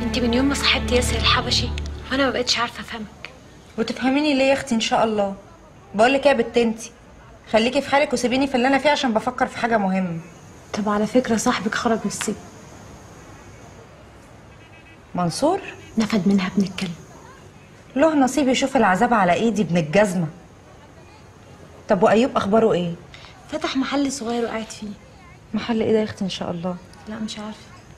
انت من يوم ما صاحبتي ياسر الحبشي وانا ما بقتش عارفه افهمك وتفهميني ليه يا اختي ان شاء الله بقول لك ايه يا بت انتي خليكي في حالك وسيبيني في اللي انا فيه عشان بفكر في حاجه مهمه طب على فكره صاحبك خرج من السجن منصور نفد منها ابن الكلب له نصيب يشوف العذاب على ايدي ابن الجزمه طب وايوب اخباره ايه فتح محل صغير وقاعد فيه محل ايه ده يا اختي ان شاء الله لا مش عارفه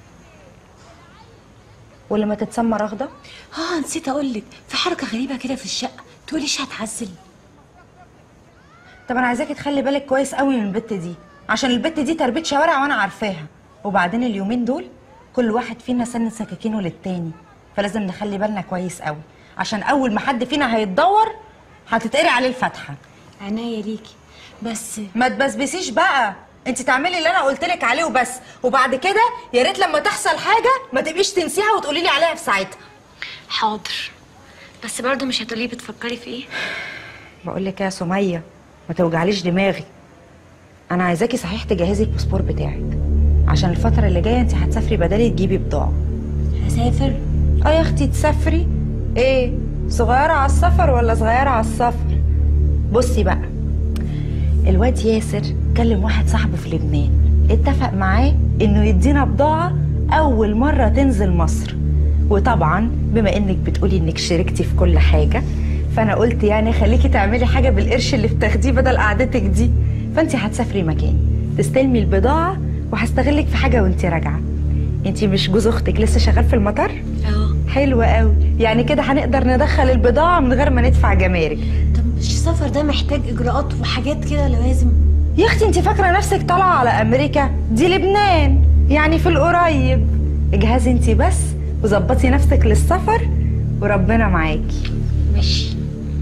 ولما تتسمى رغده اه نسيت اقول لك في حركه غريبه كده في الشقه تقولي ايش هتعزل طب انا عايزاكي تخلي بالك كويس قوي من البت دي عشان البت دي تربيه شوارع وانا عارفاها وبعدين اليومين دول كل واحد فينا سن سكاكينه للتاني فلازم نخلي بالنا كويس قوي عشان اول ما حد فينا هيتدور هتتقري عليه الفتحه عناية ليكي بس ما تبسبسيش بقى انت تعملي اللي انا قلت لك عليه وبس وبعد كده يا ريت لما تحصل حاجه ما تبقيش تنسيها وتقولي لي عليها في ساعتها حاضر بس برضه مش هتقولي بتفكري في ايه بقول لك يا سميه ما توجعليش دماغي انا عايزاكي صحيح تجهزي الباسبور بتاعك عشان الفتره اللي جايه انت هتسافري بدالي تجيبي بضاعه هسافر اه يا اختي تسافري ايه صغيره على السفر ولا صغيره على السفر بصي بقى الواد ياسر كلم واحد صاحبه في لبنان اتفق معاه انه يدينا بضاعه اول مره تنزل مصر وطبعا بما انك بتقولي انك شاركتي في كل حاجه فانا قلت يعني خليكي تعملي حاجه بالقرش اللي بتاخديه بدل قعدتك دي فانت هتسافري مكاني تستلمي البضاعه وهستغلك في حاجه وانت راجعه انت مش جوز اختك لسه شغال في المطار اه حلو قوي يعني كده هنقدر ندخل البضاعه من غير ما ندفع جمارك طب مش السفر ده محتاج اجراءات وحاجات كده لوازم يا اختي انت فاكره نفسك طالعه على امريكا دي لبنان يعني في القريب اجهزي انت بس وظبطي نفسك للسفر وربنا معاكي ماشي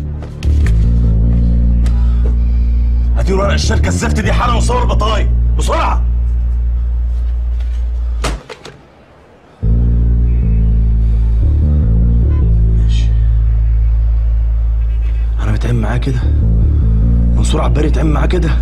هاتي ورق الشركه الزفت دي حالا وصور بطايق بسرعه ماشي انا بتعم معاه كده منصور عباري يتعم معاه كده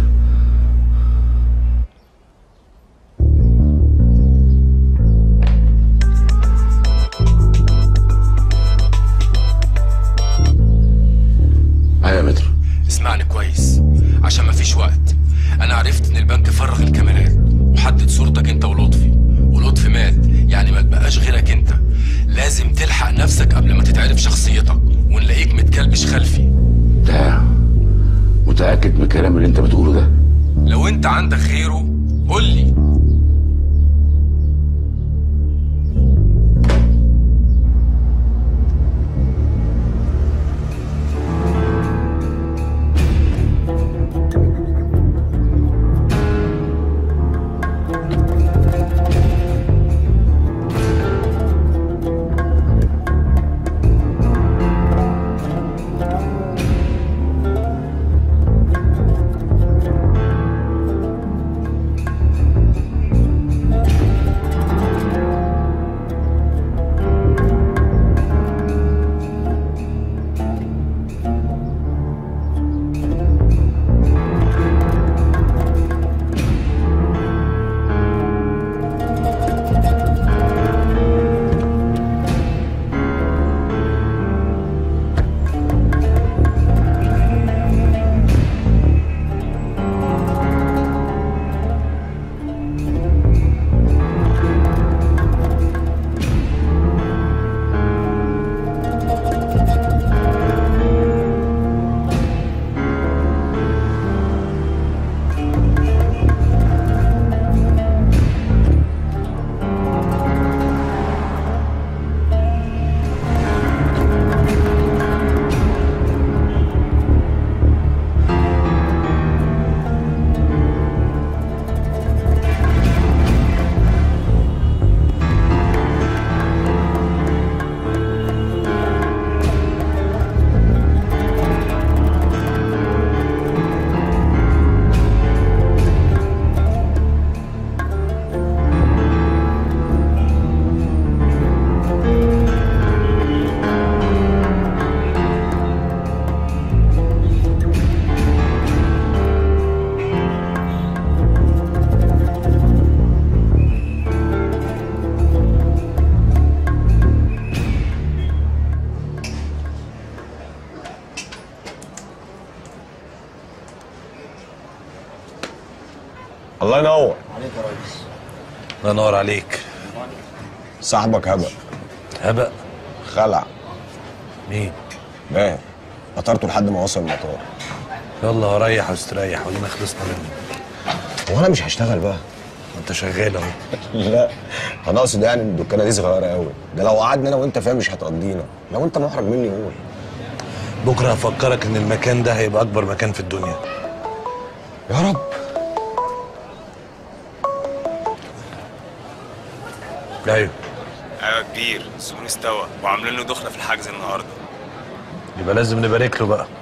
ايوه يا مترو اسمعني كويس عشان مفيش وقت انا عرفت ان البنك فرغ الكاميرات وحدد صورتك انت ولطفي ولطفي مات يعني ما تبقاش غيرك انت لازم تلحق نفسك قبل ما تتعرف شخصيتك ونلاقيك متكلبش خلفي ده متاكد من الكلام اللي انت بتقوله ده لو انت عندك غيره قول لي الله ينور الله ينور عليك صاحبك هبق هبق خلع مين ماهر قطرته لحد ما وصل المطار يلا ريح واستريح ودينا خلصنا منه هو انا مش هشتغل بقى انت شغال اهو لا انا اقصد يعني ان الدكانه دي صغيره قوي ده لو قعدنا انا وانت فيها مش هتقضينا لو انت محرج مني قول بكره هفكرك ان المكان ده هيبقى اكبر مكان في الدنيا يا رب ايوه ايوه كبير الزبون استوى وعاملين له دخله في الحجز النهارده يبقى لازم نبارك له بقى